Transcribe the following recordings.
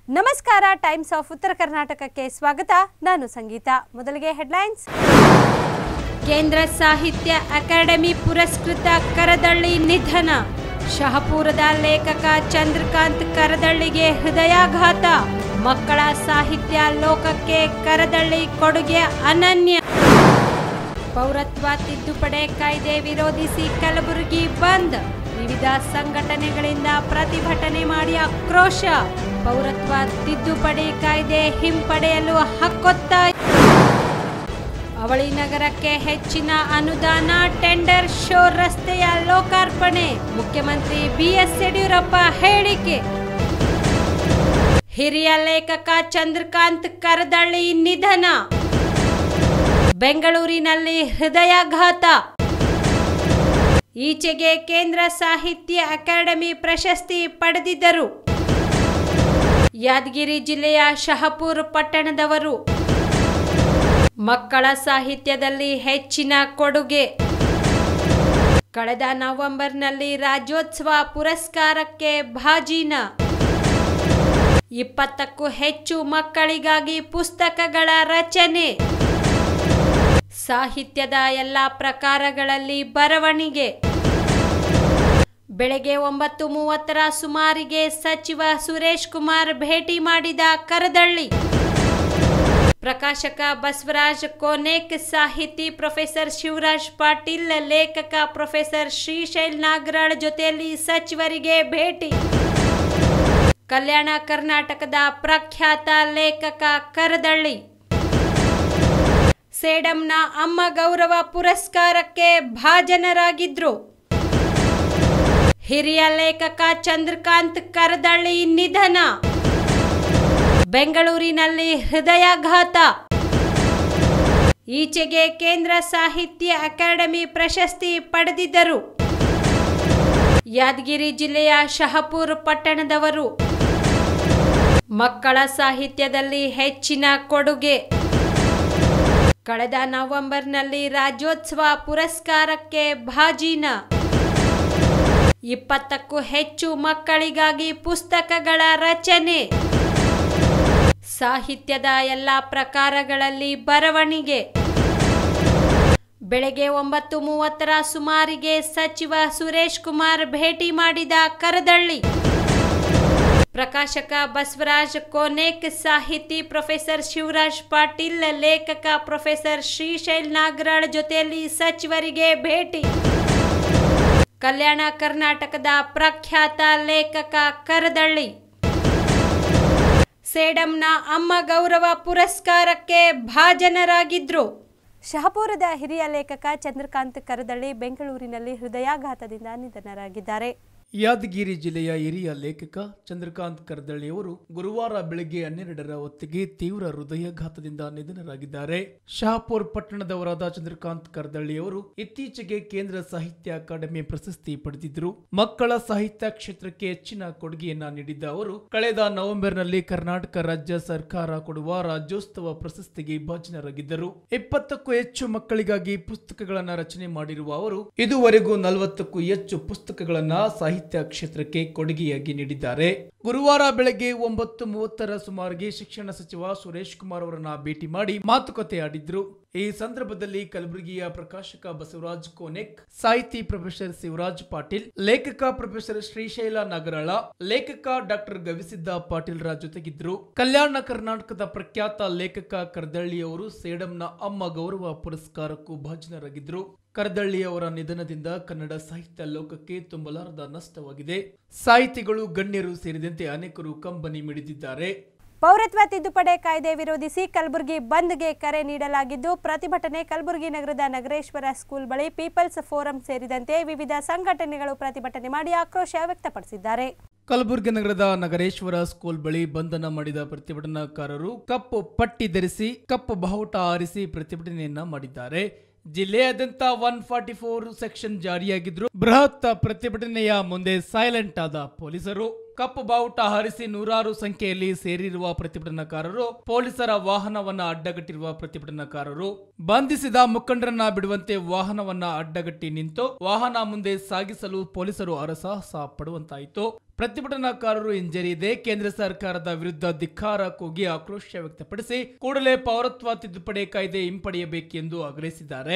ನಮಸ್ಕಾರ times of ಉತ್ತರ ಕರ್ನಾಟಕಕ್ಕೆ ಸ್ವಾಗತ ನಾನು ಸಂಗೀತ ಮೊದಲಿಗೆ ಹೆಡ್ಲೈನ್ಸ್ ಕೇಂದ್ರ ಸಾಹಿತ್ಯ ಅಕಾಡೆಮಿ ಪುರಸ್ಕೃತ ಕರದಳ್ಳಿ ನಿಧನ ಶಹಪುರದ ಲೇಖಕ ಚಂದ್ರಕಾಂತ್ ಕರದಳ್ಳಿಗೆ ಹೃದಯಾಘಾತ ಮಕ್ಕಳ ಸಾಹಿತ್ಯ ಲೋಕಕ್ಕೆ ಕರದಳ್ಳಿ ಕೊಡುಗೆ ಅನನ್ಯ ಪೌರತ್ವ ತಿದ್ದುಪಡಿ ಕಾಯ್ದೆ ವಿರೋಧಿಸಿ ಕಲಬುರಗಿ ಬಂದ್ ವಿವಿಧ ಸಂಘಟನೆಗಳಿಂದ ಪ್ರತಿಭಟನೆ ಮಾಡಿ ಆಕ್ರೋಶ ಪೌರತ್ವ ತಿದ್ದುಪಡಿ ಕಾಯ್ದೆ ಹಿಂಪಡೆಯಲು ಹಕ್ಕೊತ್ತಾಯ ಅವಳಿ ನಗರಕ್ಕೆ ಹೆಚ್ಚಿನ ಅನುದಾನ ಟೆಂಡರ್ ಶೋ ರಸ್ತೆಯ ಲೋಕಾರ್ಪಣೆ ಮುಖ್ಯಮಂತ್ರಿ ಬಿಎಸ್ ಯಡಿಯೂರಪ್ಪ ಹೇಳಿಕೆ ಹಿರಿಯ ಲೇಖಕ ಚಂದ್ರಕಾಂತ್ ಕರದಳ್ಳಿ ನಿಧನ ಬೆಂಗಳೂರಿನಲ್ಲಿ ಹೃದಯಾಘಾತ ಈಚೆಗೆ ಕೇಂದ್ರ ಸಾಹಿತ್ಯ ಅಕಾಡೆಮಿ ಪ್ರಶಸ್ತಿ ಪಡೆದಿದ್ದರು ಯಾದಗಿರಿ ಜಿಲ್ಲೆಯ ಶಹಪುರ್ ಪಟ್ಟಣದವರು ಮಕ್ಕಳ ಸಾಹಿತ್ಯದಲ್ಲಿ ಹೆಚ್ಚಿನ ಕೊಡುಗೆ ಕಳೆದ ನವೆಂಬರ್ನಲ್ಲಿ ರಾಜ್ಯೋತ್ಸವ ಪುರಸ್ಕಾರಕ್ಕೆ ಭಾಜೀನ ಇಪ್ಪತ್ತಕ್ಕೂ ಹೆಚ್ಚು ಮಕ್ಕಳಿಗಾಗಿ ಪುಸ್ತಕಗಳ ರಚನೆ ಸಾಹಿತ್ಯದ ಎಲ್ಲ ಪ್ರಕಾರಗಳಲ್ಲಿ ಬರವಣಿಗೆ ಬೆಳಗ್ಗೆ ಒಂಬತ್ತು ಮೂವತ್ತರ ಸುಮಾರಿಗೆ ಸಚಿವ ಸುರೇಶ್ ಕುಮಾರ್ ಭೇಟಿ ಮಾಡಿದ ಕರದಳ್ಳಿ ಪ್ರಕಾಶಕ ಬಸವರಾಜ್ ಕೋನೇಕ್ ಸಾಹಿತಿ ಪ್ರೊಫೆಸರ್ ಶಿವರಾಜ್ ಪಾಟೀಲ್ ಲೇಖಕ ಪ್ರೊಫೆಸರ್ ಶ್ರೀಶೈಲ್ ನಾಗರಾಳ್ ಜೊತೆಯಲ್ಲಿ ಸಚಿವರಿಗೆ ಭೇಟಿ ಕಲ್ಯಾಣ ಕರ್ನಾಟಕದ ಪ್ರಖ್ಯಾತ ಲೇಖಕ ಕರದಳ್ಳಿ ಸೇಡಂನ ಅಮ್ಮ ಗೌರವ ಪುರಸ್ಕಾರಕ್ಕೆ ಭಾಜನರಾಗಿದ್ರು ಹಿರಿಯ ಲೇಖಕ ಚಂದ್ರಕಾಂತ್ ಕರದಳ್ಳಿ ನಿಧನ ಬೆಂಗಳೂರಿನಲ್ಲಿ ಹೃದಯಾಘಾತ ಈಚೆಗೆ ಕೇಂದ್ರ ಸಾಹಿತ್ಯ ಅಕಾಡೆಮಿ ಪ್ರಶಸ್ತಿ ಪಡೆದಿದ್ದರು ಯಾದಗಿರಿ ಜಿಲ್ಲೆಯ ಶಹಪುರ್ ಪಟ್ಟಣದವರು ಮಕ್ಕಳ ಸಾಹಿತ್ಯದಲ್ಲಿ ಹೆಚ್ಚಿನ ಕೊಡುಗೆ ಕಳೆದ ನವೆಂಬರ್ನಲ್ಲಿ ರಾಜ್ಯೋತ್ಸವ ಪುರಸ್ಕಾರಕ್ಕೆ ಭಾಜೀನ ಇಪ್ಪತ್ತಕ್ಕೂ ಹೆಚ್ಚು ಮಕ್ಕಳಿಗಾಗಿ ಪುಸ್ತಕಗಳ ರಚನೆ ಸಾಹಿತ್ಯದ ಎಲ್ಲ ಪ್ರಕಾರಗಳಲ್ಲಿ ಬರವಣಿಗೆ ಬೆಳಗ್ಗೆ ಒಂಬತ್ತು ಮೂವತ್ತರ ಸುಮಾರಿಗೆ ಸಚಿವ ಸುರೇಶ್ ಕುಮಾರ್ ಭೇಟಿ ಮಾಡಿದ ಕರದಳ್ಳಿ ಪ್ರಕಾಶಕ ಬಸವರಾಜ್ ಕೋನೇಕ್ ಸಾಹಿತಿ ಪ್ರೊಫೆಸರ್ ಶಿವರಾಜ್ ಪಾಟೀಲ್ ಲೇಖಕ ಪ್ರೊಫೆಸರ್ ಶ್ರೀಶೈಲ್ ನಾಗರಾಳ್ ಜೊತೆಯಲ್ಲಿ ಸಚಿವರಿಗೆ ಭೇಟಿ ಕಲ್ಯಾಣ ಕರ್ನಾಟಕದ ಪ್ರಖ್ಯಾತ ಲೇಖಕ ಕರದಳ್ಳಿ ಸೇಡಂನ ಅಮ್ಮ ಗೌರವ ಪುರಸ್ಕಾರಕ್ಕೆ ಭಾಜನರಾಗಿದ್ರು ಶಹಪುರದ ಹಿರಿಯ ಲೇಖಕ ಚಂದ್ರಕಾಂತ್ ಕರದಳ್ಳಿ ಬೆಂಗಳೂರಿನಲ್ಲಿ ಹೃದಯಾಘಾತದಿಂದ ನಿಧನರಾಗಿದ್ದಾರೆ ಯಾದಗಿರಿ ಜಿಲ್ಲೆಯ ಹಿರಿಯ ಲೇಖಕ ಚಂದ್ರಕಾಂತ್ ಕರ್ದಳ್ಳಿಯವರು ಗುರುವಾರ ಬೆಳಗ್ಗೆ ಹನ್ನೆರಡರ ಹೊತ್ತಿಗೆ ತೀವ್ರ ಹೃದಯಾಘಾತದಿಂದ ನಿಧನರಾಗಿದ್ದಾರೆ ಶಹಾಪುರ್ ಪಟ್ಟಣದವರಾದ ಚಂದ್ರಕಾಂತ್ ಕರ್ದಳ್ಳಿಯವರು ಇತ್ತೀಚೆಗೆ ಕೇಂದ್ರ ಸಾಹಿತ್ಯ ಅಕಾಡೆಮಿ ಪ್ರಶಸ್ತಿ ಪಡೆದಿದ್ದರು ಮಕ್ಕಳ ಸಾಹಿತ್ಯ ಕ್ಷೇತ್ರಕ್ಕೆ ಹೆಚ್ಚಿನ ಕೊಡುಗೆಯನ್ನ ನೀಡಿದ್ದ ಅವರು ಕಳೆದ ನವೆಂಬರ್ನಲ್ಲಿ ಕರ್ನಾಟಕ ರಾಜ್ಯ ಸರ್ಕಾರ ಕೊಡುವ ರಾಜ್ಯೋತ್ಸವ ಪ್ರಶಸ್ತಿಗೆ ಭಾಜನರಾಗಿದ್ದರು ಇಪ್ಪತ್ತಕ್ಕೂ ಹೆಚ್ಚು ಮಕ್ಕಳಿಗಾಗಿ ಪುಸ್ತಕಗಳನ್ನ ರಚನೆ ಮಾಡಿರುವ ಅವರು ಇದುವರೆಗೂ ನಲವತ್ತಕ್ಕೂ ಹೆಚ್ಚು ಪುಸ್ತಕಗಳನ್ನ ಸಾಹಿತ್ಯ ಕ್ಷೇತ್ರಕ್ಕೆ ಕೊಡುಗೆಯಾಗಿ ನೀಡಿದ್ದಾರೆ ಗುರುವಾರ ಬೆಳಗ್ಗೆ ಒಂಬತ್ತು ಮೂವತ್ತರ ಸುಮಾರಿಗೆ ಶಿಕ್ಷಣ ಸಚಿವ ಸುರೇಶ್ ಕುಮಾರ್ ಅವರನ್ನ ಭೇಟಿ ಮಾಡಿ ಮಾತುಕತೆ ಆಡಿದ್ರು ಈ ಸಂದರ್ಭದಲ್ಲಿ ಕಲಬುರಗಿಯ ಪ್ರಕಾಶಕ ಬಸವರಾಜ್ ಕೋನೆಕ್ ಸಾಹಿತಿ ಪ್ರೊಫೆಸರ್ ಶಿವರಾಜ್ ಪಾಟೀಲ್ ಲೇಖಕ ಪ್ರೊಫೆಸರ್ ಶ್ರೀಶೈಲ ನಗರಾಳ ಲೇಖಕ ಡಾಕ್ಟರ್ ಗವಿಸಿದ್ದ ಪಾಟೀಲ್ ರ ಜೊತೆಗಿದ್ರು ಕಲ್ಯಾಣ ಕರ್ನಾಟಕದ ಪ್ರಖ್ಯಾತ ಲೇಖಕ ಕರ್ದಳ್ಳಿ ಅವರು ಸೇಡಂನ ಅಮ್ಮ ಗೌರವ ಪುರಸ್ಕಾರಕ್ಕೂ ಭಾಜನರಾಗಿದ್ರು ಕರ್ದಳ್ಳಿ ಅವರ ನಿಧನದಿಂದ ಕನ್ನಡ ಸಾಹಿತ್ಯ ಲೋಕಕ್ಕೆ ತುಂಬಲಾರದ ನಷ್ಟವಾಗಿದೆ ಸಾಹಿತಿಗಳು ಗಣ್ಯರು ಸೇರಿದಂತೆ ಅನೇಕರು ಕಂಬನಿ ಮಿಡಿದಿದ್ದಾರೆ ಪೌರತ್ವ ತಿದ್ದುಪಡಿ ಕಾಯ್ದೆ ವಿರೋಧಿಸಿ ಕಲಬುರಗಿ ಬಂದ್ಗೆ ಕರೆ ನೀಡಲಾಗಿದ್ದು ಪ್ರತಿಭಟನೆ ಕಲಬುರಗಿ ನಗರದ ನಗರೇಶ್ವರ ಸ್ಕೂಲ್ ಬಳಿ ಪೀಪಲ್ಸ್ ಫೋರಂ ಸೇರಿದಂತೆ ವಿವಿಧ ಸಂಘಟನೆಗಳು ಪ್ರತಿಭಟನೆ ಮಾಡಿ ಆಕ್ರೋಶ ವ್ಯಕ್ತಪಡಿಸಿದ್ದಾರೆ ಕಲಬುರಗಿ ನಗರದ ನಗರೇಶ್ವರ ಸ್ಕೂಲ್ ಬಳಿ ಬಂಧನ ಮಾಡಿದ ಪ್ರತಿಭಟನಾಕಾರರು ಕಪ್ಪು ಪಟ್ಟಿ ಧರಿಸಿ ಕಪ್ಪು ಬಾವುಟ ಆರಿಸಿ ಪ್ರತಿಭಟನೆಯನ್ನ ಮಾಡಿದ್ದಾರೆ ಜಿಲ್ಲೆಯಾದ್ಯಂತ ಒನ್ ಫಾರ್ಟಿ ಫೋರ್ ಸೆಕ್ಷನ್ ಜಾರಿಯಾಗಿದ್ರು ಬೃಹತ್ ಪ್ರತಿಭಟನೆಯ ಮುಂದೆ ಸೈಲೆಂಟ್ ಆದ ಪೊಲೀಸರು ಕಪ್ಪು ಬಾವುಟ ಹಾರಿಸಿ ನೂರಾರು ಸಂಖ್ಯೆಯಲ್ಲಿ ಸೇರಿರುವ ಪ್ರತಿಭಟನಾಕಾರರು ಪೊಲೀಸರ ವಾಹನವನ್ನ ಅಡ್ಡಗಟ್ಟಿರುವ ಪ್ರತಿಭಟನಾಕಾರರು ಬಂಧಿಸಿದ ಮುಖಂಡರನ್ನ ಬಿಡುವಂತೆ ವಾಹನವನ್ನ ಅಡ್ಡಗಟ್ಟಿ ನಿಂತು ವಾಹನ ಮುಂದೆ ಸಾಗಿಸಲು ಪೊಲೀಸರು ಅರಸಾಹಸ ಪಡುವಂತಾಯಿತು ಪ್ರತಿಭಟನಾಕಾರರು ಹಿಂಜರಿಯದೆ ಕೇಂದ್ರ ಸರ್ಕಾರದ ವಿರುದ್ಧ ಧಿಕ್ಕಾರ ಕೂಗಿ ಆಕ್ರೋಶ ವ್ಯಕ್ತಪಡಿಸಿ ಕೂಡಲೇ ಪೌರತ್ವ ತಿದ್ದುಪಡಿ ಕಾಯ್ದೆ ಹಿಂಪಡೆಯಬೇಕೆಂದು ಆಗ್ರಹಿಸಿದ್ದಾರೆ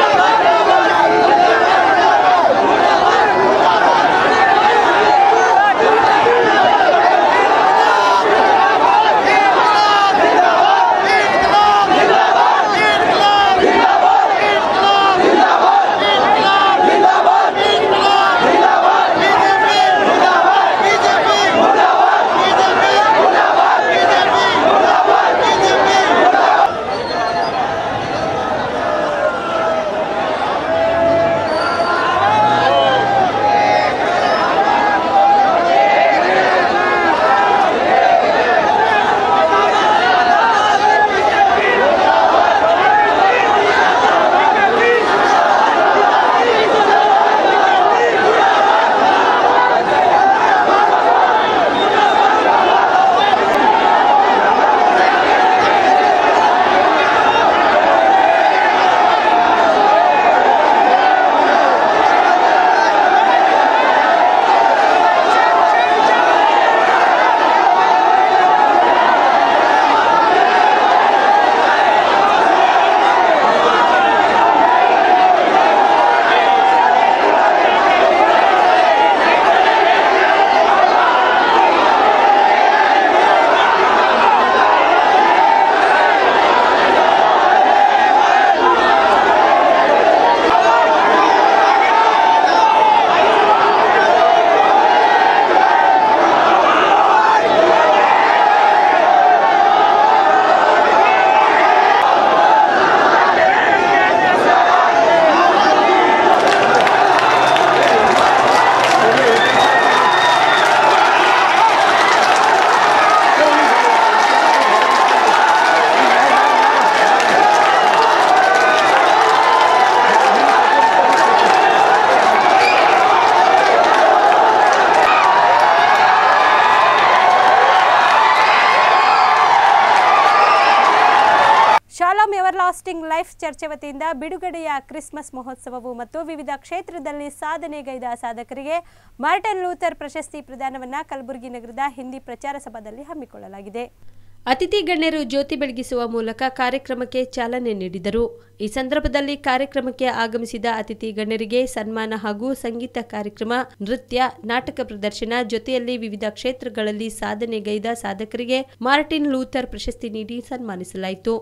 ಶಾಲೋಮ್ ಎವರ್ ಲಾಸ್ಟಿಂಗ್ ಲೈಫ್ ಚರ್ಚೆ ವತಿಯಿಂದ ಬಿಡುಗಡೆಯ ಕ್ರಿಸ್ಮಸ್ ಮಹೋತ್ಸವವು ಮತ್ತು ವಿವಿಧ ಕ್ಷೇತ್ರದಲ್ಲಿ ಸಾಧನೆಗೈದ ಸಾಧಕರಿಗೆ ಮಾರ್ಟಿನ್ ಲೂಥರ್ ಪ್ರಶಸ್ತಿ ಪ್ರದಾನವನ್ನು ಕಲಬುರಗಿ ನಗರದ ಹಿಂದಿ ಪ್ರಚಾರ ಸಭಾದಲ್ಲಿ ಹಮ್ಮಿಕೊಳ್ಳಲಾಗಿದೆ ಅತಿಥಿ ಗಣ್ಯರು ಜ್ಯೋತಿ ಬೆಳಗಿಸುವ ಮೂಲಕ ಕಾರ್ಯಕ್ರಮಕ್ಕೆ ಚಾಲನೆ ನೀಡಿದರು ಈ ಸಂದರ್ಭದಲ್ಲಿ ಕಾರ್ಯಕ್ರಮಕ್ಕೆ ಆಗಮಿಸಿದ ಅತಿಥಿ ಗಣ್ಯರಿಗೆ ಸನ್ಮಾನ ಹಾಗೂ ಸಂಗೀತ ಕಾರ್ಯಕ್ರಮ ನೃತ್ಯ ನಾಟಕ ಪ್ರದರ್ಶನ ಜೊತೆಯಲ್ಲಿ ವಿವಿಧ ಕ್ಷೇತ್ರಗಳಲ್ಲಿ ಸಾಧನೆಗೈದ ಸಾಧಕರಿಗೆ ಮಾರ್ಟಿನ್ ಲೂಥರ್ ಪ್ರಶಸ್ತಿ ನೀಡಿ ಸನ್ಮಾನಿಸಲಾಯಿತು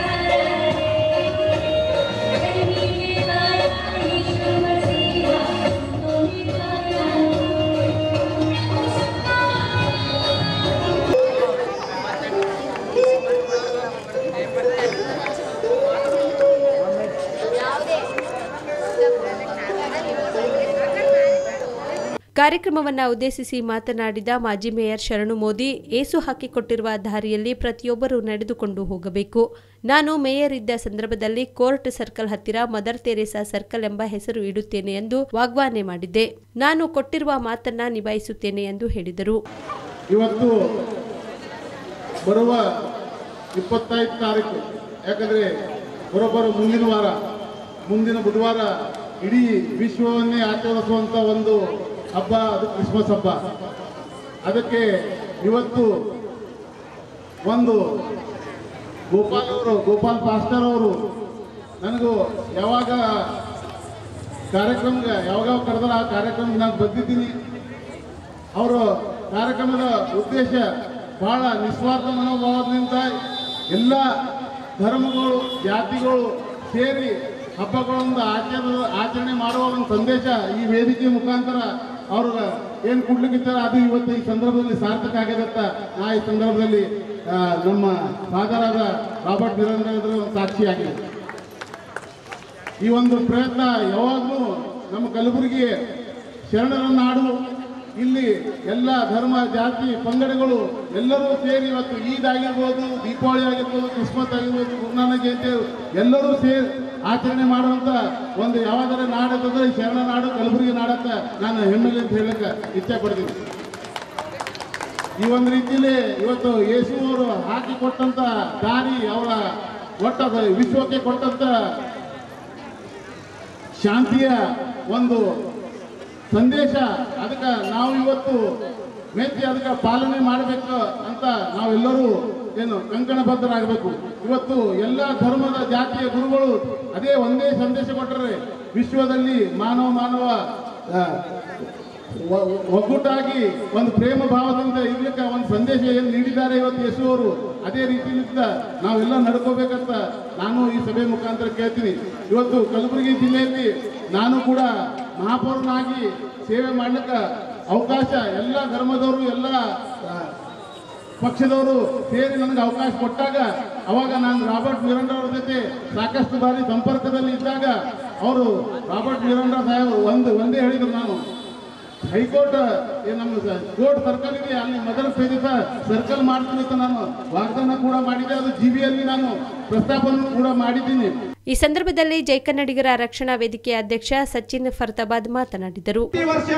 ಕಾರ್ಯಕ್ರಮವನ್ನು ಉದ್ದೇಶಿಸಿ ಮಾತನಾಡಿದ ಮಾಜಿ ಮೇಯರ್ ಶರಣು ಮೋದಿ ಏಸು ಹಾಕಿಕೊಟ್ಟಿರುವ ದಾರಿಯಲ್ಲಿ ಪ್ರತಿಯೊಬ್ಬರೂ ನಡೆದುಕೊಂಡು ಹೋಗಬೇಕು ನಾನು ಮೇಯರ್ ಇದ್ದ ಸಂದರ್ಭದಲ್ಲಿ ಕೋರ್ಟ್ ಸರ್ಕಲ್ ಹತ್ತಿರ ಮದರ್ ತೆರೇಸಾ ಸರ್ಕಲ್ ಎಂಬ ಹೆಸರು ಇಡುತ್ತೇನೆ ಎಂದು ವಾಗ್ವಾನೆ ಮಾಡಿದ್ದೆ ನಾನು ಕೊಟ್ಟಿರುವ ಮಾತನ್ನ ನಿಭಾಯಿಸುತ್ತೇನೆ ಎಂದು ಹೇಳಿದರು ಇವತ್ತು ಬರುವ ಇಪ್ಪತ್ತೈದು ತಾರೀಕು ಯಾಕಂದರೆ ಬರೋಬ್ಬರು ಮುಂದಿನ ವಾರ ಮುಂದಿನ ಬುಧವಾರ ಇಡೀ ವಿಶ್ವವನ್ನೇ ಆಚರಿಸುವಂಥ ಒಂದು ಹಬ್ಬ ಅದು ಕ್ರಿಸ್ಮಸ್ ಹಬ್ಬ ಅದಕ್ಕೆ ಇವತ್ತು ಒಂದು ಗೋಪಾಲ್ ಅವರು ಗೋಪಾಲ್ ಪಾಸ್ಟರ್ ಅವರು ನನಗೂ ಯಾವಾಗ ಕಾರ್ಯಕ್ರಮಕ್ಕೆ ಯಾವಾಗ ಕರೆದ್ರೆ ಆ ಕಾರ್ಯಕ್ರಮಕ್ಕೆ ನಾನು ಬಂದಿದ್ದೀನಿ ಅವರ ಕಾರ್ಯಕ್ರಮದ ಉದ್ದೇಶ ಬಹಳ ನಿಸ್ವಾರ್ಥ ಮನೋಭಾವದಿಂದ ಎಲ್ಲ ಧರ್ಮಗಳು ಜಾತಿಗಳು ಸೇರಿ ಹಬ್ಬಗಳೊಂದು ಆಚರ ಆಚರಣೆ ಮಾಡುವ ಒಂದು ಸಂದೇಶ ಈ ವೇದಿಕೆ ಮುಖಾಂತರ ಅವ್ರ ಏನು ಕೊಡ್ಲಿಕ್ಕಿದ್ದಾರೆ ಅದು ಇವತ್ತು ಈ ಸಂದರ್ಭದಲ್ಲಿ ಸಾರ್ಥಕ ಆಗ್ಯದತ್ತ ನಾ ಈ ಸಂದರ್ಭದಲ್ಲಿ ಆ, ನಮ್ಮ ಫಾದರಾದ ರಾಬರ್ಟ್ ನಿರಂಜನ ಸಾಕ್ಷಿಯಾಗಿದೆ ಈ ಒಂದು ಪ್ರಯತ್ನ ಯಾವಾಗಲೂ ನಮ್ಮ ಕಲಬುರಗಿ ಶರಣರ ನಾಡು ಇಲ್ಲಿ ಎಲ್ಲ ಧರ್ಮ ಜಾತಿ ಪಂಗಡಗಳು ಎಲ್ಲರೂ ಸೇರಿ ಇವತ್ತು ಈದ್ ಆಗಿರ್ಬೋದು ದೀಪಾವಳಿ ಆಗಿರ್ಬೋದು ಕ್ರಿಸ್ಮಸ್ ಆಗಿರ್ಬೋದು ಗುರುನಾನಕ್ ಜಯಂತಿ ಎಲ್ಲರೂ ಸೇರಿ ಆಚರಣೆ ಮಾಡುವಂತ ಒಂದು ಯಾವಾಗಾರ ನಾಡತ್ತಂದ್ರೆ ಈ ಶರಣ ನಾಡು ಕಲಬುರಗಿ ನಾಡತ್ತ ನಾನು ಹೆಮ್ಮೆಗೆ ಅಂತ ಹೇಳಕ್ಕೆ ಇಚ್ಛೆ ಪಡ್ತೀನಿ ಈ ಒಂದು ರೀತಿಯಲ್ಲಿ ಇವತ್ತು ಯೇಸು ಅವರು ಹಾಕಿಕೊಟ್ಟಂತ ದಾರಿ ಅವರ ಒಟ್ಟ ವಿಶ್ವಕ್ಕೆ ಕೊಟ್ಟಂತ ಶಾಂತಿಯ ಒಂದು ಸಂದೇಶ ಅದಕ್ಕೆ ನಾವು ಇವತ್ತು ಮೆಚ್ಚಿ ಅದಕ್ಕೆ ಪಾಲನೆ ಮಾಡಬೇಕು ಅಂತ ನಾವೆಲ್ಲರೂ ಏನು ಕಂಕಣಬದ್ಧರಾಗಬೇಕು ಇವತ್ತು ಎಲ್ಲ ಧರ್ಮದ ಜಾತಿಯ ಗುರುಗಳು ಅದೇ ಒಂದೇ ಸಂದೇಶ ಕೊಟ್ಟರೆ ವಿಶ್ವದಲ್ಲಿ ಮಾನವ ಮಾನವ ಆ, ಒ- ಒಗ್ಗೂಟಾಗಿ ಒಂದು ಪ್ರೇಮ ಭಾವದಿಂದ ಇರ್ಲಿಕ್ಕೆ ಒಂದು ಸಂದೇಶ ಏನು ನೀಡಿದ್ದಾರೆ ಇವತ್ತು ಯೇಸು ಅವರು ಅದೇ ರೀತಿಯಿಂದ ನಾವೆಲ್ಲ ನಡ್ಕೋಬೇಕಂತ ನಾನು ಈ ಸಭೆ ಮುಖಾಂತರ ಕೇಳ್ತೀನಿ ಇವತ್ತು ಕಲಬುರಗಿ ಜಿಲ್ಲೆಯಲ್ಲಿ ನಾನು ಕೂಡ ಮಹಾಪೌರನಾಗಿ ಸೇವೆ ಮಾಡ್ಲಿಕ್ಕೆ ಅವಕಾಶ ಎಲ್ಲ ಧರ್ಮದವರು ಎಲ್ಲ ಆ, ಪಕ್ಷದವರು ಸೇರಿ ನನಗೆ ಅವಕಾಶ ಕೊಟ್ಟಾಗ ಅವಾಗ ನಾನು ರಾಬರ್ಟ್ ಮಿರಂಡ ಅವರ ಜೊತೆ ಸಾಕಷ್ಟು ಬಾರಿ ಸಂಪರ್ಕದಲ್ಲಿ ಇದ್ದಾಗ ಅವರು ರಾಬರ್ಟ್ ಮಿರಂಡ ಸಾಹೇಬರು ಒಂದು ಒಂದೇ ಹೇಳಿದ್ರು ನಾನು ಹೈಕೋರ್ಟ್ ಏ ನಮ್ಮ ಕೋರ್ಟ್ ಸರ್ಕಲ್ ಇದೆ ಅಲ್ಲಿ ಮೊದಲ ಪೇಜ್ ಸರ್ಕಲ್ ಮಾಡ್ತೀನಿ ಅಂತ ನಾನು ವಾಗ್ದಾನ ಕೂಡ ಮಾಡಿದ್ದೆ ಅದು ಜಿಬಿಯಲ್ಲಿ ನಾನು ಪ್ರಸ್ತಾಪವನ್ನು ಕೂಡ ಮಾಡಿದ್ದೀನಿ ಈ ಸಂದರ್ಭದಲ್ಲಿ ಜೈ ಕನ್ನಡಿಗರ ರಕ್ಷಣಾ ವೇದಿಕೆಯ ಅಧ್ಯಕ್ಷ ಸಚಿನ್ ಫರ್ತಾಬಾದ್ ಮಾತನಾಡಿದರು ಪ್ರತಿ ವರ್ಷ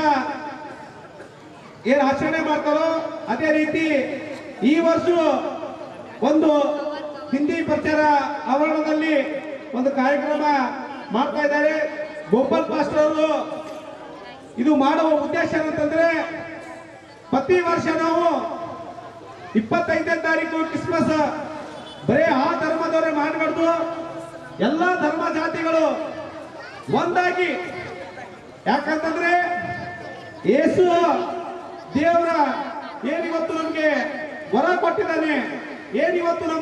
ಏನು ಆಚರಣೆ ಮಾಡ್ತಾರೋ ಅದೇ ರೀತಿ ಈ ವರ್ಷ ಒಂದು ಹಿಂದಿ ಪ್ರಚಾರ ಆವರಣದಲ್ಲಿ ಒಂದು ಕಾರ್ಯಕ್ರಮ ಮಾಡ್ತಾ ಇದ್ದಾರೆ ಗೋಪಾಲ್ ಪಾಸ್ಟರ್ ಅವರು ಇದು ಮಾಡುವ ಉದ್ದೇಶ ಏನಂತಂದ್ರೆ ಪ್ರತಿ ವರ್ಷ ನಾವು ಇಪ್ಪತ್ತೈದನೇ ತಾರೀಕು ಕ್ರಿಸ್ಮಸ್ ಬರೀ ಆ ಧರ್ಮದವರೇ ಮಾಡಬಾರ್ದು ಎಲ್ಲ ಧರ್ಮ ಜಾತಿಗಳು ಒಂದಾಗಿ ಯಾಕಂತಂದ್ರೆ ಯೇಸು ದೇವರ ಏನಿವತ್ತು ನಮಗೆ ವರ ಕೊಟ್ಟಿದ್ದಾನೆ ಏನಿವತ್ತು ನಮ್ಮ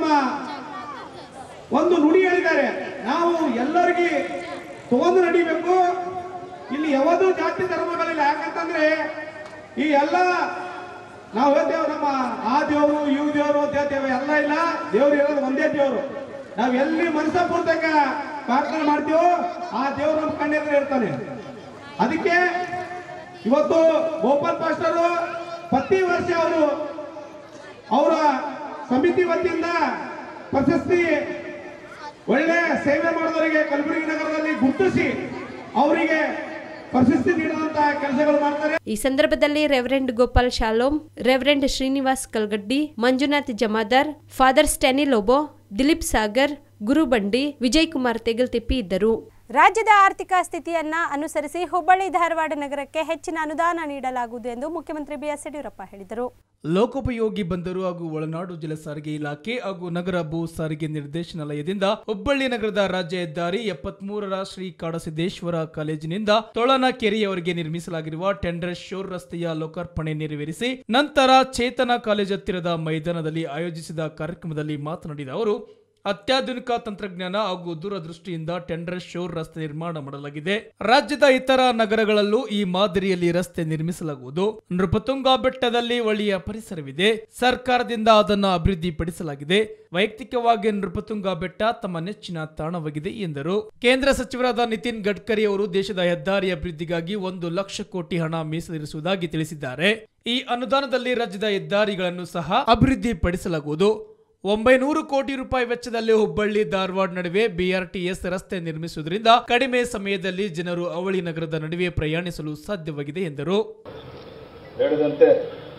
ಒಂದು ನುಡಿ ಹೇಳಿದ್ದಾರೆ ನಾವು ಎಲ್ಲರಿಗೆ ತಗೊಂಡು ನಡಿಬೇಕು ಇಲ್ಲಿ ಯಾವುದು ಜಾತಿ ಧರ್ಮಗಳಿಲ್ಲ ಯಾಕಂತಂದ್ರೆ ಈ ಎಲ್ಲ ನಾವು ಹೇಳ್ತೇವೆ ನಮ್ಮ ಆ ದೇವರು ಇವ್ ದೇವರು ಅಂತ ಹೇಳ್ತೇವೆ ಎಲ್ಲ ಇಲ್ಲ ದೇವ್ರು ಇರೋದು ಒಂದೇ ದೇವರು ನಾವು ಎಲ್ಲಿ ಮನಸ್ಸ ಪೂರ್ತಕ ಪ್ರಾರ್ಥನೆ ಮಾಡ್ತೀವೋ ಆ ದೇವರು ನಮ್ಮ ಕಣ್ಣೆದ್ರೆ ಇರ್ತಾನೆ ಅದಕ್ಕೆ ಇವತ್ತು ಗೋಪಾಲ್ ಪಾಸ್ಟರು ಪ್ರತಿ ವರ್ಷ ಅವರು ಅವರ ಸಮಿತಿ ವತಿಯಿಂದ ಪ್ರಶಸ್ತಿ ಒಳ್ಳೆ ಸೇವೆ ಮಾಡಿದವರಿಗೆ ಕಲಬುರಗಿ ನಗರದಲ್ಲಿ ಗುರುತಿಸಿ ಅವರಿಗೆ ಪ್ರಶಸ್ತಿ ನೀಡುವಂತಹ ಕೆಲಸಗಳು ಮಾಡ್ತಾರೆ ಈ ಸಂದರ್ಭದಲ್ಲಿ Reverend Gopal Shalom Reverend Srinivas Kalgaddi Manjunath Jamadar Father Stany Lobo Dilip Sagar Gurubandi Vijay Kumar Tegaltippi ಇದ್ದರು ರಾಜ್ಯದ ಆರ್ಥಿಕ ಸ್ಥಿತಿಯನ್ನ ಅನುಸರಿಸಿ ಹುಬ್ಬಳ್ಳಿ ಧಾರವಾಡ ನಗರಕ್ಕೆ ಹೆಚ್ಚಿನ ಅನುದಾನ ನೀಡಲಾಗುವುದು ಎಂದು ಮುಖ್ಯಮಂತ್ರಿ ಬಿಎಸ್ ಯಡಿಯೂರಪ್ಪ ಹೇಳಿದರು ಲೋಕೋಪಯೋಗಿ ಬಂದರು ಹಾಗೂ ಒಳನಾಡು ಜಲ ಸಾರಿಗೆ ಇಲಾಖೆ ಹಾಗೂ ನಗರ ಭೂ ಸಾರಿಗೆ ನಿರ್ದೇಶನಾಲಯದಿಂದ ಹುಬ್ಬಳ್ಳಿ ನಗರದ ರಾಜ್ಯ ಹೆದ್ದಾರಿ ಎಪ್ಪತ್ಮೂರರ ಶ್ರೀ ಕಾಡಸಿದ್ದೇಶ್ವರ ಕಾಲೇಜಿನಿಂದ ತೊಳನಕೆರೆಯವರೆಗೆ ನಿರ್ಮಿಸಲಾಗಿರುವ ಟೆಂಡರ್ ಶೋರ್ ರಸ್ತೆಯ ಲೋಕಾರ್ಪಣೆ ನೆರವೇರಿಸಿ ನಂತರ ಚೇತನ ಕಾಲೇಜ್ ಹತ್ತಿರದ ಮೈದಾನದಲ್ಲಿ ಆಯೋಜಿಸಿದ ಕಾರ್ಯಕ್ರಮದಲ್ಲಿ ಮಾತನಾಡಿದ ಅವರು ಅತ್ಯಾಧುನಿಕ ತಂತ್ರಜ್ಞಾನ ಹಾಗೂ ದೂರದೃಷ್ಟಿಯಿಂದ ಟೆಂಡರ್ ಶೋರ್ ರಸ್ತೆ ನಿರ್ಮಾಣ ಮಾಡಲಾಗಿದೆ ರಾಜ್ಯದ ಇತರ ನಗರಗಳಲ್ಲೂ ಈ ಮಾದರಿಯಲ್ಲಿ ರಸ್ತೆ ನಿರ್ಮಿಸಲಾಗುವುದು ನೃಪತುಂಗ ಬೆಟ್ಟದಲ್ಲಿ ಒಳ್ಳೆಯ ಪರಿಸರವಿದೆ ಸರ್ಕಾರದಿಂದ ಅದನ್ನು ಅಭಿವೃದ್ಧಿಪಡಿಸಲಾಗಿದೆ ವೈಯಕ್ತಿಕವಾಗಿ ನೃಪತುಂಗ ಬೆಟ್ಟ ತಮ್ಮ ನೆಚ್ಚಿನ ತಾಣವಾಗಿದೆ ಎಂದರು ಕೇಂದ್ರ ಸಚಿವರಾದ ನಿತಿನ್ ಗಡ್ಕರಿ ಅವರು ದೇಶದ ಹೆದ್ದಾರಿ ಅಭಿವೃದ್ಧಿಗಾಗಿ ಒಂದು ಲಕ್ಷ ಕೋಟಿ ಹಣ ಮೀಸಲಿರಿಸುವುದಾಗಿ ತಿಳಿಸಿದ್ದಾರೆ ಈ ಅನುದಾನದಲ್ಲಿ ರಾಜ್ಯದ ಹೆದ್ದಾರಿಗಳನ್ನು ಸಹ ಅಭಿವೃದ್ಧಿಪಡಿಸಲಾಗುವುದು ಒಂಬೈನೂರು ಕೋಟಿ ರೂಪಾಯಿ ವೆಚ್ಚದಲ್ಲಿ ಹುಬ್ಬಳ್ಳಿ ಧಾರವಾಡ ನಡುವೆ ಬಿಆರ್ಟಿಎಸ್ ರಸ್ತೆ ನಿರ್ಮಿಸುವುದರಿಂದ ಕಡಿಮೆ ಸಮಯದಲ್ಲಿ ಜನರು ಅವಳಿ ನಗರದ ನಡುವೆ ಪ್ರಯಾಣಿಸಲು ಸಾಧ್ಯವಾಗಿದೆ ಎಂದರು ಹೇಳಿದಂತೆ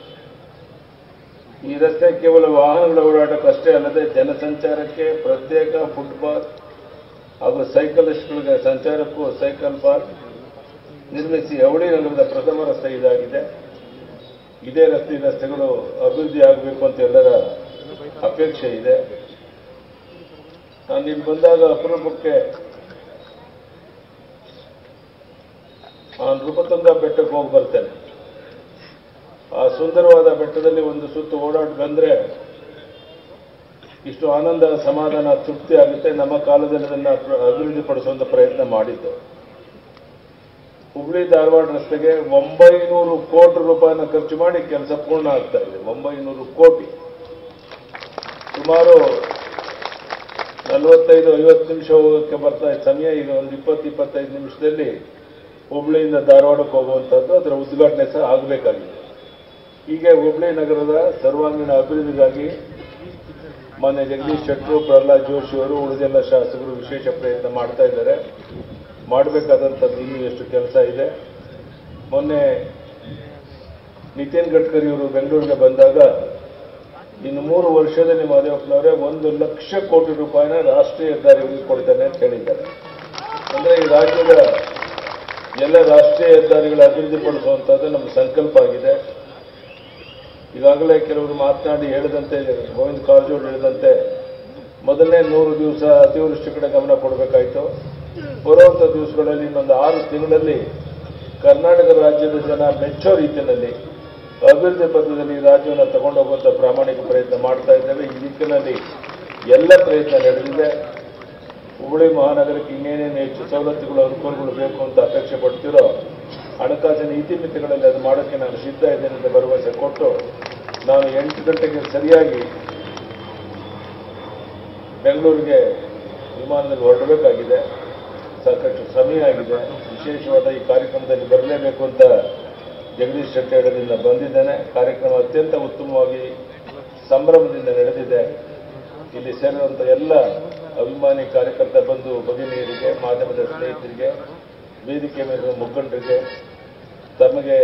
ಈ ರಸ್ತೆ ಕೇವಲ ವಾಹನಗಳ ಓಡಾಟಕ್ಕಷ್ಟೇ ಅಲ್ಲದೆ ಜನಸಂಚಾರಕ್ಕೆ ಪ್ರತ್ಯೇಕ ಫುಟ್ಪಾತ್ ಹಾಗೂ ಸೈಕಲಿಸ್ಟ್ಗಳಿಗೆ ಸಂಚಾರಕ್ಕೂ ಸೈಕಲ್ ಪಾರ್ಕ್ ನಿರ್ಮಿಸಿ ಅವಳಿ ನಗರದ ಪ್ರಥಮ ರಸ್ತೆ ಇದಾಗಿದೆ ಇದೇ ರಸ್ತೆ ರಸ್ತೆಗಳು ಅಭಿವೃದ್ಧಿ ಆಗಬೇಕು ಅಂತ ಎಲ್ಲರ ಅಪೇಕ್ಷೆ ಇದೆ ನಾನು ಇಲ್ಲಿ ಬಂದಾಗ ಅಪರೂಪಕ್ಕೆ ಆ ನೃಪತುಂಗ ಬೆಟ್ಟಕ್ಕೆ ಹೋಗಿ ಬರ್ತೇನೆ ಆ ಸುಂದರವಾದ ಬೆಟ್ಟದಲ್ಲಿ ಒಂದು ಸುತ್ತು ಓಡಾಡಿ ಬಂದ್ರೆ ಇಷ್ಟು ಆನಂದ ಸಮಾಧಾನ ತೃಪ್ತಿ ಆಗುತ್ತೆ ನಮ್ಮ ಕಾಲದಲ್ಲಿ ಅದನ್ನು ಅಭಿವೃದ್ಧಿಪಡಿಸುವಂತ ಪ್ರಯತ್ನ ಮಾಡಿದ್ದು ಹುಬ್ಳಿ ಧಾರವಾಡ ರಸ್ತೆಗೆ ಒಂಬೈನೂರು ಕೋಟಿ ರೂಪಾಯಿನ ಖರ್ಚು ಮಾಡಿ ಕೆಲಸ ಪೂರ್ಣ ಆಗ್ತಾ ಇದೆ ಒಂಬೈನೂರು ಕೋಟಿ ಸುಮಾರು ನಲವತ್ತೈದು ಐವತ್ತು ನಿಮಿಷ ಹೋಗೋಕ್ಕೆ ಬರ್ತಾ ಇದ್ದ ಸಮಯ ಈಗ ಒಂದು ಇಪ್ಪತ್ತು ಇಪ್ಪತ್ತೈದು ನಿಮಿಷದಲ್ಲಿ ಹುಬ್ಳಿಯಿಂದ ಧಾರವಾಡಕ್ಕೆ ಹೋಗುವಂಥದ್ದು ಅದರ ಉದ್ಘಾಟನೆ ಸಹ ಆಗಬೇಕಾಗಿದೆ ಹೀಗೆ ಹುಬ್ಳಿ ನಗರದ ಸರ್ವಾಂಗೀಣ ಅಭಿವೃದ್ಧಿಗಾಗಿ ಮಾನ್ಯ ಜಗದೀಶ್ ಶೆಟ್ಟರು ಪ್ರಹ್ಲಾದ್ ಜೋಶಿ ಅವರು ಉಳಿದೆಲ್ಲ ಶಾಸಕರು ವಿಶೇಷ ಪ್ರಯತ್ನ ಮಾಡ್ತಾ ಇದ್ದಾರೆ ಮಾಡಬೇಕಾದಂಥದ್ದು ಇನ್ನೂ ಎಷ್ಟು ಕೆಲಸ ಇದೆ ಮೊನ್ನೆ ನಿತಿನ್ ಗಡ್ಕರಿ ಅವರು ಬೆಂಗಳೂರಿಗೆ ಬಂದಾಗ ಇನ್ನು ಮೂರು ವರ್ಷದಲ್ಲಿ ಮಾದೇವಪ್ಪನವರೇ ಒಂದು ಲಕ್ಷ ಕೋಟಿ ರೂಪಾಯಿನ ರಾಷ್ಟ್ರೀಯ ಹೆದ್ದಾರಿಗಳಿಗೆ ಕೊಡ್ತೇನೆ ಅಂತ ಹೇಳಿದ್ದಾರೆ ಅಂದ್ರೆ ಈ ರಾಜ್ಯದ ಎಲ್ಲ ರಾಷ್ಟ್ರೀಯ ಹೆದ್ದಾರಿಗಳ ಅಭಿವೃದ್ಧಿ ಪಡಿಸುವಂತದ್ದು ನಮ್ಮ ಸಂಕಲ್ಪ ಆಗಿದೆ ಈಗಾಗಲೇ ಕೆಲವರು ಮಾತನಾಡಿ ಹೇಳಿದಂತೆ ಗೋವಿಂದ ಕಾರಜೋಳ ಹೇಳಿದಂತೆ ಮೊದಲನೇ ನೂರು ದಿವಸ ಅತಿವೃಷ್ಟಿ ಕಡೆ ಗಮನ ಕೊಡಬೇಕಾಯಿತು ಬರುವಂಥ ದಿವಸಗಳಲ್ಲಿ ಇನ್ನೊಂದು ಆರು ತಿಂಗಳಲ್ಲಿ ಕರ್ನಾಟಕ ರಾಜ್ಯದ ಜನ ಮೆಚ್ಚೋ ರೀತಿಯಲ್ಲಿ ಅಭಿವೃದ್ಧಿ ಪಥದಲ್ಲಿ ಈ ರಾಜ್ಯವನ್ನು ತಗೊಂಡೋಗುವಂಥ ಪ್ರಾಮಾಣಿಕ ಪ್ರಯತ್ನ ಮಾಡ್ತಾ ಇದ್ದೇವೆ ಈ ದಿಕ್ಕಿನಲ್ಲಿ ಎಲ್ಲ ಪ್ರಯತ್ನ ನಡೆದಿದೆ ಹುಬ್ಬಳ್ಳಿ ಮಹಾನಗರಕ್ಕೆ ಇನ್ನೇನೇನು ಹೆಚ್ಚು ಸವಲತ್ತುಗಳು ಅನುಕೂಲಗಳು ಬೇಕು ಅಂತ ಅಪೇಕ್ಷೆ ಪಡ್ತಿರೋ ಹಣಕಾಸಿನ ಇತಿಮಿತಿಗಳಲ್ಲಿ ಅದು ಮಾಡೋಕ್ಕೆ ನಾನು ಸಿದ್ಧ ಇದ್ದೇನೆ ಅಂತ ಭರವಸೆ ಕೊಟ್ಟು ನಾನು ಎಂಟು ಗಂಟೆಗೆ ಸರಿಯಾಗಿ ಬೆಂಗಳೂರಿಗೆ ವಿಮಾನದಲ್ಲಿ ಹೊರಡಬೇಕಾಗಿದೆ ಸಾಕಷ್ಟು ಸಮಯ ಆಗಿದೆ ವಿಶೇಷವಾದ ಈ ಕಾರ್ಯಕ್ರಮದಲ್ಲಿ ಬರಲೇಬೇಕು ಅಂತ ಜಗದೀಶ್ ಶೆಟ್ಟಿ ಹೇಳೋದ್ರಿಂದ ಬಂದಿದ್ದೇನೆ ಕಾರ್ಯಕ್ರಮ ಅತ್ಯಂತ ಉತ್ತಮವಾಗಿ ಸಂಭ್ರಮದಿಂದ ನಡೆದಿದೆ ಇಲ್ಲಿ ಸೇರಿರುವಂಥ ಎಲ್ಲ ಅಭಿಮಾನಿ ಕಾರ್ಯಕರ್ತ ಬಂಧು ಭಗಿನಿಯರಿಗೆ ಮಾಧ್ಯಮದ ಸ್ನೇಹಿತರಿಗೆ ವೇದಿಕೆ ಮೇಲಿರುವ ಮುಖಂಡರಿಗೆ ತಮಗೆ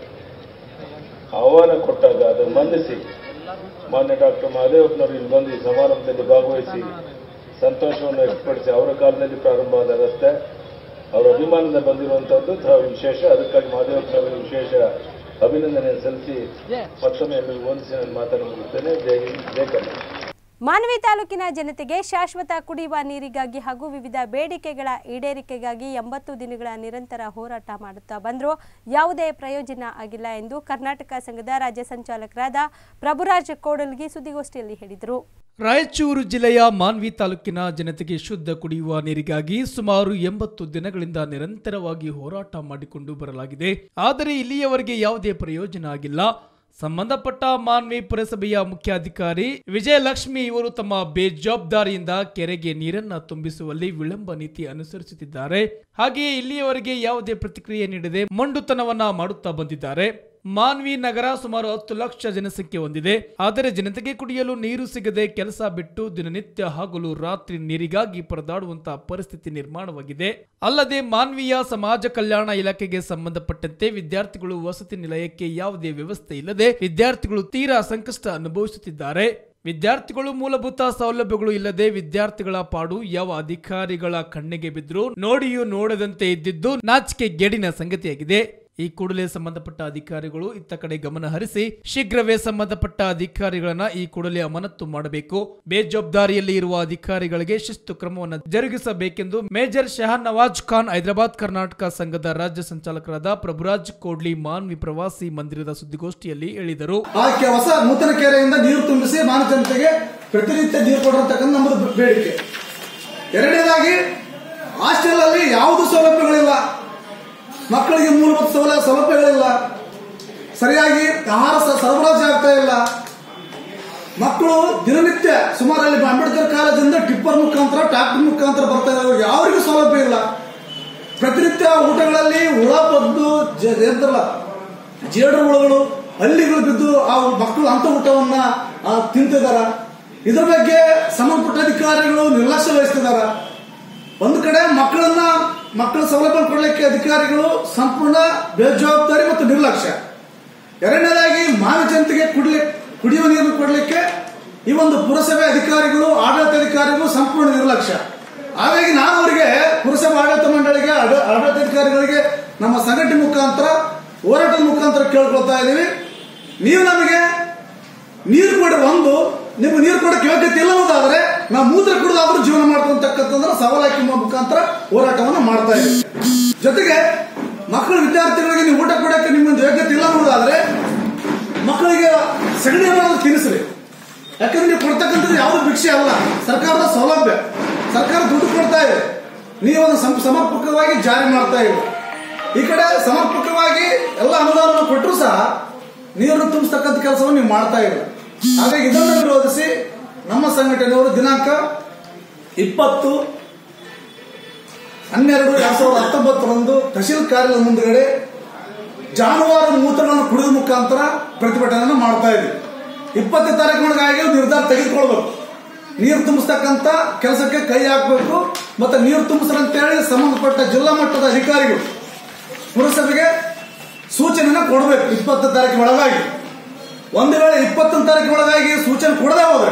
ಆಹ್ವಾನ ಕೊಟ್ಟಾಗ ಅದನ್ನು ಮನ್ನಿಸಿ ಮಾನ್ಯ ಡಾಕ್ಟರ್ ಮಹದೇವಪ್ಪನವರು ಇಲ್ಲಿ ಬಂದು ಈ ಸಮಾರಂಭದಲ್ಲಿ ಭಾಗವಹಿಸಿ ಸಂತೋಷವನ್ನು ವ್ಯಕ್ತಪಡಿಸಿ ಅವರ ಕಾಲದಲ್ಲಿ ಪ್ರಾರಂಭವಾದ ರಸ್ತೆ ಅವರ ಅಭಿಮಾನದಿಂದ ಬಂದಿರುವಂತಹದ್ದು ಥ- ವಿಶೇಷ ಅದಕ್ಕಾಗಿ ಮಹದೇವಪ್ಪನವರಿಗೆ ವಿಶೇಷ ಅಭಿನಂದನೆ ಸಲ್ಲಿಸಿ ಮತ್ತೊಮ್ಮೆ ಎಲ್ಲರಿಗೂ ವಂದಿಸಿ ನಾನು ಮಾತನ್ನು ಮುಗಿಸ್ತೇನೆ ಜೈ ಹಿಂದ್, ಜೈ ಕರ್ನಾಟಕ ಮಾನ್ವಿ ತಾಲೂಕಿನ ಜನತೆಗೆ ಶಾಶ್ವತ ಕುಡಿಯುವ ನೀರಿಗಾಗಿ ಹಾಗೂ ವಿವಿಧ ಬೇಡಿಕೆಗಳ ಈಡೇರಿಕೆಗಾಗಿ ಎಂಬತ್ತು ದಿನಗಳ ನಿರಂತರ ಹೋರಾಟ ಮಾಡುತ್ತಾ ಬಂದರೂ ಯಾವುದೇ ಪ್ರಯೋಜನ ಆಗಿಲ್ಲ ಎಂದು ಕರ್ನಾಟಕ ಸಂಘದ ರಾಜ್ಯ ಸಂಚಾಲಕರಾದ ಪ್ರಭುರಾಜ್ ಕೋಡಲ್ಗಿ ಸುದ್ದಿಗೋಷ್ಠಿಯಲ್ಲಿ ಹೇಳಿದರು ರಾಯಚೂರು ಜಿಲ್ಲೆಯ ಮಾನ್ವಿ ತಾಲೂಕಿನ ಜನತೆಗೆ ಶುದ್ಧ ಕುಡಿಯುವ ನೀರಿಗಾಗಿ ಸುಮಾರು ಎಂಬತ್ತು ದಿನಗಳಿಂದ ನಿರಂತರವಾಗಿ ಹೋರಾಟ ಮಾಡಿಕೊಂಡು ಬರಲಾಗಿದೆ ಆದರೆ ಇಲ್ಲಿಯವರೆಗೆ ಯಾವುದೇ ಪ್ರಯೋಜನ ಆಗಿಲ್ಲ ಸಂಬಂಧಪಟ್ಟ ಮಾನ್ವಿ ಪುರಸಭೆಯ ಮುಖ್ಯಾಧಿಕಾರಿ ವಿಜಯಲಕ್ಷ್ಮಿ ಇವರು ತಮ್ಮ ಬೇಜವಾಬ್ದಾರಿಯಿಂದ ಕೆರೆಗೆ ನೀರನ್ನ ತುಂಬಿಸುವಲ್ಲಿ ವಿಳಂಬ ನೀತಿ ಅನುಸರಿಸುತ್ತಿದ್ದಾರೆ ಹಾಗೆಯೇ ಇಲ್ಲಿಯವರೆಗೆ ಯಾವುದೇ ಪ್ರತಿಕ್ರಿಯೆ ನೀಡದೆ ಮೊಂಡುತನವನ್ನ ಮಾಡುತ್ತಾ ಬಂದಿದ್ದಾರೆ ಮಾನ್ವಿ ನಗರ ಸುಮಾರು ಹತ್ತು ಲಕ್ಷ ಜನಸಂಖ್ಯೆ ಹೊಂದಿದೆ ಆದರೆ ಜನತೆಗೆ ಕುಡಿಯಲು ನೀರು ಸಿಗದೆ ಕೆಲಸ ಬಿಟ್ಟು ದಿನನಿತ್ಯ ಹಗಲು ರಾತ್ರಿ ನೀರಿಗಾಗಿ ಪರದಾಡುವಂತಹ ಪರಿಸ್ಥಿತಿ ನಿರ್ಮಾಣವಾಗಿದೆ ಅಲ್ಲದೆ ಮಾನ್ವೀಯ ಸಮಾಜ ಕಲ್ಯಾಣ ಇಲಾಖೆಗೆ ಸಂಬಂಧಪಟ್ಟಂತೆ ವಿದ್ಯಾರ್ಥಿಗಳು ವಸತಿ ನಿಲಯಕ್ಕೆ ಯಾವುದೇ ವ್ಯವಸ್ಥೆ ಇಲ್ಲದೆ ವಿದ್ಯಾರ್ಥಿಗಳು ತೀರಾ ಸಂಕಷ್ಟ ಅನುಭವಿಸುತ್ತಿದ್ದಾರೆ ವಿದ್ಯಾರ್ಥಿಗಳು ಮೂಲಭೂತ ಸೌಲಭ್ಯಗಳು ಇಲ್ಲದೆ ವಿದ್ಯಾರ್ಥಿಗಳ ಪಾಡು ಯಾವ ಅಧಿಕಾರಿಗಳ ಕಣ್ಣಿಗೆ ಬಿದ್ದರೂ ನೋಡಿಯೂ ನೋಡದಂತೆ ಇದ್ದಿದ್ದು ನಾಚಿಕೆ ಗೆಡಿನ ಸಂಗತಿಯಾಗಿದೆ ಈ ಕೂಡಲೇ ಸಂಬಂಧಪಟ್ಟ ಅಧಿಕಾರಿಗಳು ಇತ್ತ ಕಡೆ ಗಮನ ಹರಿಸಿ ಶೀಘ್ರವೇ ಸಂಬಂಧಪಟ್ಟ ಅಧಿಕಾರಿಗಳನ್ನ ಈ ಕೂಡಲೇ ಅಮಾನತು ಮಾಡಬೇಕು ಬೇಜವಾಬ್ದಾರಿಯಲ್ಲಿ ಇರುವ ಅಧಿಕಾರಿಗಳಿಗೆ ಶಿಸ್ತು ಕ್ರಮವನ್ನು ಜರುಗಿಸಬೇಕೆಂದು ಮೇಜರ್ ಶಹನ್ ನವಾಜ್ ಖಾನ್ ಹೈದರಾಬಾದ್ ಕರ್ನಾಟಕ ಸಂಘದ ರಾಜ್ಯ ಸಂಚಾಲಕರಾದ ಪ್ರಭುರಾಜ್ ಕೋಡ್ಲಿ ಮಾನ್ವಿ ಪ್ರವಾಸಿ ಮಂದಿರದ ಸುದ್ದಿಗೋಷ್ಠಿಯಲ್ಲಿ ಹೇಳಿದರು ಆ ಕೆ- ಹೊಸ ನೂತನ ಕೆರೆಯಿಂದ ನೀರು ತುಂಬಿಸಿ ಮಾನವ ಜನತೆಗೆ ಪ್ರತಿನಿತ್ಯ ನೀರು ಕೊಡಿರತಕ್ಕಂಥ ನಮ್ಮದು ಬೇಡಿಕೆ ಎರಡನೇದಾಗಿ ಹಾಸ್ಟೆಲ್ ಅಲ್ಲಿ ಯಾವುದು ಸೌಲಭ್ಯಗಳಿಲ್ಲ ಮಕ್ಕಳಿಗೆ ಮೂಲಭೂತ ಸೌಲ- ಸೌಲಭ್ಯಗಳಿಲ್ಲ ಸರಿಯಾಗಿ ಆಹಾರ ಸ- ಸರಬರಾಜು ಆಗ್ತಾ ಇಲ್ಲ ಮಕ್ಕಳು ದಿನನಿತ್ಯ ಸುಮಾರು ಅಲ್ಲಿ ಅಂಬೇಡ್ಕರ್ ಕಾಲೇಜಿಂದ ಟಿಪ್ಪರ್ ಮುಖಾಂತರ ಟ್ರಾಕ್ಟರ್ ಮುಖಾಂತರ ಬರ್ತಾ ಇದ್ದಾರೆ ಯಾರಿಗೂ ಸೌಲಭ್ಯ ಇಲ್ಲ ಪ್ರತಿನಿತ್ಯ ಊಟಗಳಲ್ಲಿ ಹುಳ ಬದ್ದು ಜ- ಎಂತಲ್ಲ ಜೇಡು ಹುಳುಗಳು ಹಲ್ಲಿಗಳು ಬಿದ್ದು ಆ ಮಕ್ಕಳು ಅಂತ ಊಟವನ್ನ ಆ, ತಿಂತಿದಾರ ಇದ್ರ ಬಗ್ಗೆ ಸಂಬಂಧಪಟ್ಟ ಅಧಿಕಾರಿಗಳು ನಿರ್ಲಕ್ಷ್ಯ ವಹಿಸ್ತಿದಾರ ಒಂದು ಕಡೆ ಮಕ್ಕಳನ್ನ ಮಕ್ಕಳ ಸೌಲಭ್ಯ ಕೊಡಲಿಕ್ಕೆ ಅಧಿಕಾರಿಗಳು ಸಂಪೂರ್ಣ ಬೇಜವಾಬ್ದಾರಿ ಮತ್ತು ನಿರ್ಲಕ್ಷ್ಯ ಎರಡನೇದಾಗಿ ಮಾನವ ಜನತೆಗೆ ಕುಡಿಲಿ ಕುಡಿಯುವ ನೀರು ಕೊಡಲಿಕ್ಕೆ ಈ ಒಂದು ಪುರಸಭೆ ಅಧಿಕಾರಿಗಳು ಆಡಳಿತಾಧಿಕಾರಿಗಳು ಸಂಪೂರ್ಣ ನಿರ್ಲಕ್ಷ್ಯ ಹಾಗಾಗಿ ನಾನು ಅವರಿಗೆ ಪುರಸಭೆ ಆಡಳಿತ ಮಂಡಳಿಗೆ ಆಡ- ಆಡಳಿತಾಧಿಕಾರಿಗಳಿಗೆ ನಮ್ಮ ಸಂಘಟನೆ ಮುಖಾಂತರ ಹೋರಾಟದ ಮುಖಾಂತರ ಕೇಳ್ಕೊಳ್ತಾ ಇದ್ದೀವಿ ನೀವು ನಮಗೆ ನೀರು ಕೊಡಿ ಒಂದು ನಿಮ್ಗೆ ನೀರು ಕೊಡಕ್ಕೆ ಯೋಗ್ಯತೆ ಇಲ್ಲ ಅನ್ನೋದಾದ್ರೆ ನಾವು ಮೂತ್ರ ಕುಡಿದಾದ್ರೂ ಜೀವನ ಮಾಡ್ಕೊಂತಕ್ಕಂತಂದ್ರೆ ಸವಾಲಾಕಿ ಮುಖಾಂತರ ಹೋರಾಟವನ್ನು ಮಾಡ್ತಾ ಇದ್ದೀವಿ ಜೊತೆಗೆ ಮಕ್ಕಳು ವಿದ್ಯಾರ್ಥಿಗಳಿಗೆ ನೀವು ಊಟ ಕೊಡಕ್ಕೆ ನಿಮ್ಮೊಂದು ಯೋಗ್ಯತೆ ಇಲ್ಲ ಅನ್ನೋದಾದ್ರೆ ಮಕ್ಕಳಿಗೆ ಸಗಣಿ ಏನಾದ್ರು ತಿನ್ನಿಸ್ರಿ ಯಾಕಂದ್ರೆ ನೀವು ಕೊಡ್ತಕ್ಕಂಥದ್ದು ಯಾವುದು ಭಿಕ್ಷೆ ಅಲ್ಲ ಸರ್ಕಾರದ ಸೌಲಭ್ಯ ಸರ್ಕಾರ ದುಡ್ಡು ಕೊಡ್ತಾ ಇದೆ ನೀವು ಅದನ್ನು ಸಂ- ಸಮರ್ಪಕವಾಗಿ ಜಾರಿ ಮಾಡ್ತಾ ಇಲ್ಲ ಈ ಕಡೆ ಸಮರ್ಪಕವಾಗಿ ಎಲ್ಲ ಅನುದಾನ ಕೊಟ್ಟರು ಸಹ ನೀರನ್ನು ತುಂಬಿಸ್ತಕ್ಕಂಥ ಕೆಲಸವನ್ನು ನೀವು ಮಾಡ್ತಾ ಇಲ್ಲ ಹಾಗಾಗಿ ಇದನ್ನು ವಿರೋಧಿಸಿ ನಮ್ಮ ಸಂಘಟನೆಯವರು ದಿನಾಂಕ ಇಪ್ಪತ್ತು ಹನ್ನೆರಡು ಎರಡ್ ಸಾವಿರದ ಹತ್ತೊಂಬತ್ತರಂದು ತಹಶೀಲ್ ಕಾರ್ಯಾಲಯದ ಮುಂದುಗಡೆ ಜಾನುವಾರು ಮೂತ್ರಗಳನ್ನು ಕುಡಿದ ಮುಖಾಂತರ ಪ್ರತಿಭಟನೆಯನ್ನು ಮಾಡ್ತಾ ಇದ್ದೀವಿ ಇಪ್ಪತ್ತನೇ ತಾರೀಕಿನೊಳಗಾಗಿ ನಿರ್ಧಾರ ತೆಗೆದುಕೊಳ್ಬೇಕು ನೀರು ತುಂಬಿಸ್ತಕ್ಕಂಥ ಕೆಲಸಕ್ಕೆ ಕೈ ಹಾಕಬೇಕು ಮತ್ತೆ ನೀರು ತುಂಬಿಸ್ರಂತೇಳಿ ಸಂಬಂಧಪಟ್ಟ ಜಿಲ್ಲಾ ಮಟ್ಟದ ಅಧಿಕಾರಿಗಳು ಪುರಸಭೆಗೆ ಸೂಚನೆನ ಕೊಡಬೇಕು ಇಪ್ಪತ್ತು ತಾರೀಕು ಒಳಗಾಗಿ ಒಂದು ವೇಳೆ ಇಪ್ಪತ್ತೊಂದು ತಾರೀಕು ಒಳಗಾಗಿ ಸೂಚನೆ ಕೊಡದೆ ಹೋದ್ರೆ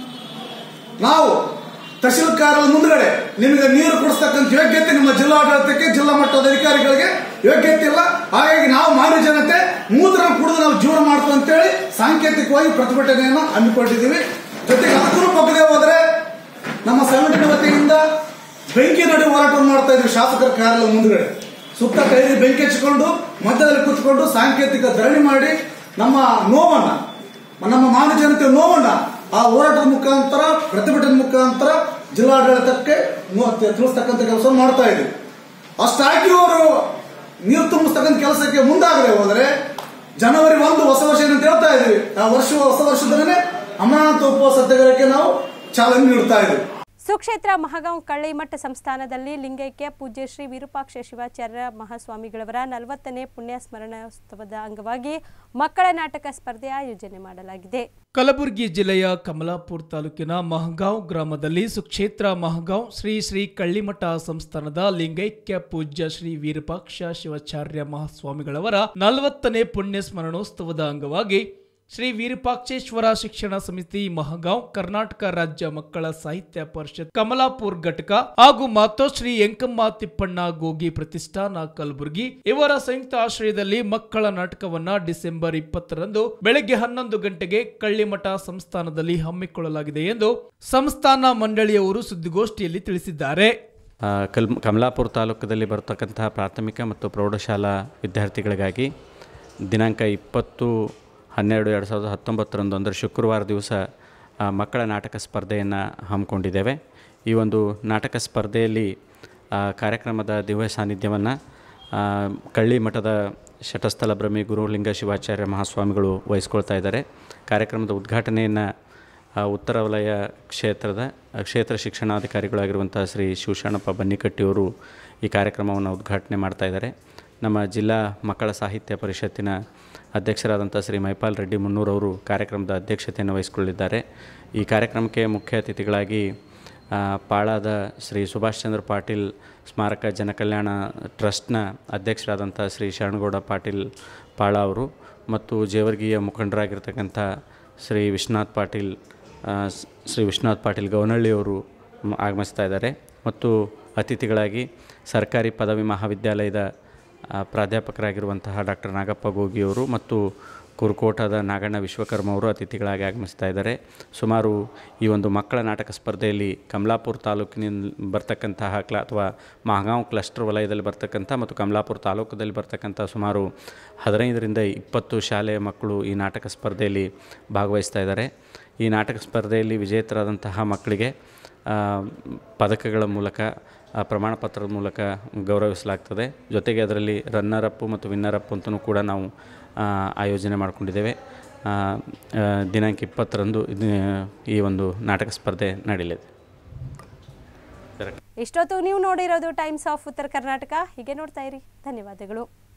ನಾವು ತಹಶೀಲ್ಕಾರರ ಮುಂದ್ಗಡೆ ನಿಮಗೆ ನೀರು ಕೊಡಿಸ್ತಕ್ಕಂಥ ಯೋಗ್ಯತೆ ನಿಮ್ಮ ಜಿಲ್ಲಾಡಳಿತಕ್ಕೆ ಜಿಲ್ಲಾ ಮಟ್ಟದ ಅಧಿಕಾರಿಗಳಿಗೆ ಯೋಗ್ಯತೆ ಇಲ್ಲ ಹಾಗಾಗಿ ನಾವು ಮಾನವ ಜನತೆ ಮೂತ್ರ ಕುಡಿದು ನಾವು ಜೀವನ ಮಾಡ್ತೀವಿ ಅಂತೇಳಿ ಸಾಂಕೇತಿಕವಾಗಿ ಪ್ರತಿಭಟನೆಯನ್ನು ಹಮ್ಮಿಕೊಂಡಿದ್ದೀವಿ ಜೊತೆಗೆ ಅದಕ್ಕೂ ಪಕ್ಕದೇ ಹೋದ್ರೆ ನಮ್ಮ ಸಂಘಟನೆ ವತಿಯಿಂದ ಬೆಂಕಿ ನಡಿ ಹೋರಾಟವನ್ನು ಮಾಡ್ತಾ ಇದ್ವಿ ಶಾಸಕರ ಕಾರ್ಯಾಲಯ ಮುಂದ್ಗಡೆ ಸುತ್ತ ಕೈಲಿ ಬೆಂಕಿ ಹಚ್ಚಿಕೊಂಡು ಮಧ್ಯದಲ್ಲಿ ಕೂತ್ಕೊಂಡು ಸಾಂಕೇತಿಕ ಧರಣಿ ಮಾಡಿ ನಮ್ಮ ನೋವನ್ನ ನಮ್ಮ ಮಾನವ ಜನತೆ ನೋವನ್ನ ಆ ಹೋರಾಟದ ಮುಖಾಂತರ ಪ್ರತಿಭಟನೆ ಮುಖಾಂತರ ಜಿಲ್ಲಾಡಳಿತಕ್ಕೆ ಮು- ತಿಳಿಸ್ತಕ್ಕಂಥ ಕೆಲಸ ಮಾಡ್ತಾ ಇದ್ದೀವಿ ಅಷ್ಟಾಗಿ ಅವರು ನೀರು ತುಂಬಿಸ್ತಕ್ಕಂಥ ಕೆಲಸಕ್ಕೆ ಮುಂದಾಗದೆ ಹೋದರೆ ಜನವರಿ ಒಂದು ಹೊಸ ವರ್ಷ ಏನಂತ ಹೇಳ್ತಾ ಇದ್ವಿ ಆ ವರ್ಷ ಹೊಸ ವರ್ಷದಲ್ಲೇ ಅಮರನಾಥ ಉಪವಾಸ ಸತ್ಯಾಗ್ರಹಕ್ಕೆ ನಾವು ಚಾಲನೆ ನೀಡ್ತಾ ಇದ್ದೀವಿ ಸುಕ್ಷೇತ್ರ ಮಹಗಾಂವ್ ಕಳ್ಳಿಮಠ ಸಂಸ್ಥಾನದಲ್ಲಿ ಲಿಂಗೈಕ್ಯ ಪೂಜ್ಯ ಶ್ರೀ ವಿರೂಪಾಕ್ಷ ಶಿವಾಚಾರ್ಯ ಮಹಾಸ್ವಾಮಿಗಳವರ ನಲವತ್ತನೇ ಪುಣ್ಯ ಸ್ಮರಣೋತ್ಸವದ ಅಂಗವಾಗಿ ಮಕ್ಕಳ ನಾಟಕ ಸ್ಪರ್ಧೆ ಆಯೋಜನೆ ಮಾಡಲಾಗಿದೆ ಕಲಬುರಗಿ ಜಿಲ್ಲೆಯ ಕಮಲಾಪುರ ತಾಲೂಕಿನ ಮಹಗಾಂವ್ ಗ್ರಾಮದಲ್ಲಿ ಸುಕ್ಷೇತ್ರ ಮಹಗಾಂವ್ ಶ್ರೀ ಶ್ರೀ ಕಳ್ಳಿಮಠ ಸಂಸ್ಥಾನದ ಲಿಂಗೈಕ್ಯ ಪೂಜ್ಯ ಶ್ರೀ ವೀರಪಾಕ್ಷ ಶಿವಾಚಾರ್ಯ ಮಹಾಸ್ವಾಮಿಗಳವರ ನಲವತ್ತನೇ ಪುಣ್ಯ ಸ್ಮರಣೋತ್ಸವದ ಅಂಗವಾಗಿ ಶ್ರೀ ವೀರಪಾಕ್ಷೇಶ್ವರ ಶಿಕ್ಷಣ ಸಮಿತಿ ಮಹಗಾಂವ್ ಕರ್ನಾಟಕ ರಾಜ್ಯ ಮಕ್ಕಳ ಸಾಹಿತ್ಯ ಪರಿಷತ್ ಕಮಲಾಪುರ್ ಘಟಕ ಹಾಗೂ ಮಾತೋಶ್ರೀ ಎಂಕಮ್ಮ ತಿಪ್ಪಣ್ಣ ಗೋಗಿ ಪ್ರತಿಷ್ಠಾನ ಕಲಬುರಗಿ ಇವರ ಸಂಯುಕ್ತ ಆಶ್ರಯದಲ್ಲಿ ಮಕ್ಕಳ ನಾಟಕವನ್ನ ಡಿಸೆಂಬರ್ ಇಪ್ಪತ್ತರಂದು ಬೆಳಗ್ಗೆ ಹನ್ನೊಂದು ಗಂಟೆಗೆ ಕಳ್ಳಿಮಠ ಸಂಸ್ಥಾನದಲ್ಲಿ ಹಮ್ಮಿಕೊಳ್ಳಲಾಗಿದೆ ಎಂದು ಸಂಸ್ಥಾನ ಮಂಡಳಿಯವರು ಸುದ್ದಿಗೋಷ್ಠಿಯಲ್ಲಿ ತಿಳಿಸಿದ್ದಾರೆ ಆ, ಕಲ್ ಕಮಲಾಪುರ ತಾಲೂಕದಲ್ಲಿ ಬರ್ತಕ್ಕಂತಹ ಪ್ರಾಥಮಿಕ ಮತ್ತು ಪ್ರೌಢಶಾಲಾ ವಿದ್ಯಾರ್ಥಿಗಳಿಗಾಗಿ ದಿನಾಂಕ ಇಪ್ಪತ್ತು ಹನ್ನೆರಡು ಎರಡು ಸಾವಿರದ ಹತ್ತೊಂಬತ್ತರಂದು ಅಂದರೆ ಶುಕ್ರವಾರ ದಿವಸ ಆ, ಮಕ್ಕಳ ನಾಟಕ ಸ್ಪರ್ಧೆಯನ್ನು ಹಮ್ಮಿಕೊಂಡಿದ್ದೇವೆ ಈ ಒಂದು ನಾಟಕ ಸ್ಪರ್ಧೆಯಲ್ಲಿ ಆ, ಕಾರ್ಯಕ್ರಮದ ದಿವ್ಯ ಸಾನ್ನಿಧ್ಯವನ್ನು ಕಳ್ಳಿ ಮಠದ ಶಟಸ್ಥಲ ಬ್ರಹ್ಮಿ ಗುರುಲಿಂಗ ಶಿವಾಚಾರ್ಯ ಮಹಾಸ್ವಾಮಿಗಳು ವಹಿಸ್ಕೊಳ್ತಾ ಇದ್ದಾರೆ ಕಾರ್ಯಕ್ರಮದ ಉದ್ಘಾಟನೆಯನ್ನು ಆ, ಉತ್ತರ ವಲಯ ಕ್ಷೇತ್ರದ ಆ, ಕ್ಷೇತ್ರ ಶಿಕ್ಷಣಾಧಿಕಾರಿಗಳಾಗಿರುವಂಥ ಶ್ರೀ ಶಿವಶರಣಪ್ಪ ಬನ್ನಿಕಟ್ಟಿಯವರು ಈ ಕಾರ್ಯಕ್ರಮವನ್ನು ಉದ್ಘಾಟನೆ ಮಾಡ್ತಾ ಇದ್ದಾರೆ ನಮ್ಮ ಜಿಲ್ಲಾ ಮಕ್ಕಳ ಸಾಹಿತ್ಯ ಪರಿಷತ್ತಿನ ಅಧ್ಯಕ್ಷರಾದಂಥ ಶ್ರೀ ಮೈಪಾಲ್ ರೆಡ್ಡಿ ಮುನ್ನೂರವರು ಕಾರ್ಯಕ್ರಮದ ಅಧ್ಯಕ್ಷತೆಯನ್ನು ವಹಿಸಿಕೊಳ್ಳಿದ್ದಾರೆ ಈ ಕಾರ್ಯಕ್ರಮಕ್ಕೆ ಮುಖ್ಯ ಅತಿಥಿಗಳಾಗಿ ಆ, ಪಾಳಾದ ಶ್ರೀ ಸುಭಾಷ್ ಚಂದ್ರ ಪಾಟೀಲ್ ಸ್ಮಾರಕ ಜನಕಲ್ಯಾಣ ಟ್ರಸ್ಟ್ನ ಅಧ್ಯಕ್ಷರಾದಂಥ ಶ್ರೀ ಶರಣಗೌಡ ಪಾಟೀಲ್ ಪಾಳ ಅವರು ಮತ್ತು ಜೇವರ್ಗಿಯ ಮುಖಂಡರಾಗಿರ್ತಕ್ಕಂಥ ಶ್ರೀ ವಿಶ್ವನಾಥ್ ಪಾಟೀಲ್ ಆ, ಸ್- ಶ್ರೀ ವಿಶ್ವನಾಥ್ ಪಾಟೀಲ್ ಗೌನಹಳ್ಳಿಯವರು ಮ- ಆಗಮಿಸ್ತಾ ಇದ್ದಾರೆ ಮತ್ತು ಅತಿಥಿಗಳಾಗಿ ಸರ್ಕಾರಿ ಪದವಿ ಮಹಾವಿದ್ಯಾಲಯದ ಆ, ಪ್ರಾಧ್ಯಾಪಕರಾಗಿರುವಂತಹ ಡಾಕ್ಟರ್ ನಾಗಪ್ಪ ಗೋಗಿಯವರು ಮತ್ತು ಕುರುಕೋಟದ ನಾಗಣ್ಣ ವಿಶ್ವಕರ್ಮ ಅವರು ಅತಿಥಿಗಳಾಗಿ ಆಗಮಿಸ್ತಾ ಇದ್ದಾರೆ ಸುಮಾರು ಈ ಒಂದು ಮಕ್ಕಳ ನಾಟಕ ಸ್ಪರ್ಧೆಯಲ್ಲಿ ಕಮಲಾಪುರ ತಾಲೂಕಿನಿಂದ ಬರ್ತಕ್ಕಂತಹ ಕ್ಲ ಅಥವಾ ಮಹಗಾಂವ್ ಕ್ಲಸ್ಟರ್ ವಲಯದಲ್ಲಿ ಬರ್ತಕ್ಕಂಥ ಮತ್ತು ಕಮಲಾಪುರ ತಾಲೂಕದಲ್ಲಿ ಬರ್ತಕ್ಕಂಥ ಸುಮಾರು ಹದಿನೈದರಿಂದ ಇಪ್ಪತ್ತು ಶಾಲೆಯ ಮಕ್ಕಳು ಈ ನಾಟಕ ಸ್ಪರ್ಧೆಯಲ್ಲಿ ಭಾಗವಹಿಸ್ತಾ ಇದ್ದಾರೆ ಈ ನಾಟಕ ಸ್ಪರ್ಧೆಯಲ್ಲಿ ವಿಜೇತರಾದಂತಹ ಮಕ್ಕಳಿಗೆ ಆ, ಪದಕಗಳ ಮೂಲಕ ಆ, ಪ್ರಮಾಣ ಪತ್ರದ ಮೂಲಕ ಗೌರವಿಸಲಾಗ್ತದೆ ಜೊತೆಗೆ ಅದರಲ್ಲಿ ರನ್ನರ್ ಅಪ್ ಮತ್ತು ವಿನ್ನರ್ ಅಪ್ ಅಂತಲೂ ಕೂಡ ನಾವು ಆ, ಆಯೋಜನೆ ಮಾಡಿಕೊಂಡಿದ್ದೇವೆ ಆ, ಆ, ದಿನಾಂಕ ಇಪ್ಪತ್ತರಂದು ಇದು ಈ ಒಂದು ನಾಟಕ ಸ್ಪರ್ಧೆ ನಡೆಯಲಿದೆ ಇಷ್ಟೊತ್ತು ನೀವು ನೋಡಿರೋದು ಟೈಮ್ಸ್ ಆಫ್ ಉತ್ತರ ಕರ್ನಾಟಕ ಹೀಗೆ ನೋಡ್ತಾ ಇರಿ ಧನ್ಯವಾದಗಳು